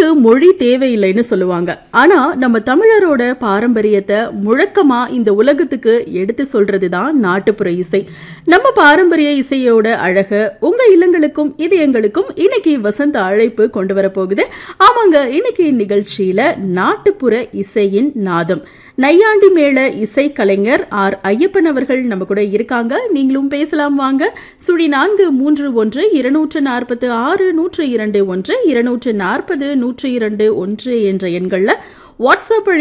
மொழி தேவையில்லைன்னு சொல்லுவாங்க ஆனா நம்ம தமிழரோட பாரம்பரியத்தை முழக்கமா இந்த உலகத்துக்கு எடுத்து சொல்றது தான் நாட்டுப்புற இசை நம்ம பாரம்பரிய இசையோட அழக உங்க இல்லங்களுக்கும் இதயங்களுக்கும் இன்னைக்கு வசந்த அழைப்பு கொண்டு வர போகுது ஆமாங்க இன்னைக்கு நிகழ்ச்சியில நாட்டுப்புற இசையின் நாதம் நையாண்டி மேள இசை கலைஞர் ஆர் ஐயப்பன் அவர்கள் நம்ம கூட இருக்காங்க நீங்களும் பேசலாம் வாங்க சுழி நான்கு மூன்று ஒன்று இருநூற்று நாற்பத்து ஆறு நூற்று இரண்டு ஒன்று இருநூற்று நாற்பது நூற்று இரண்டு ஒன்று என்ற எண்கள்ல வாட்ஸ்அப் வழி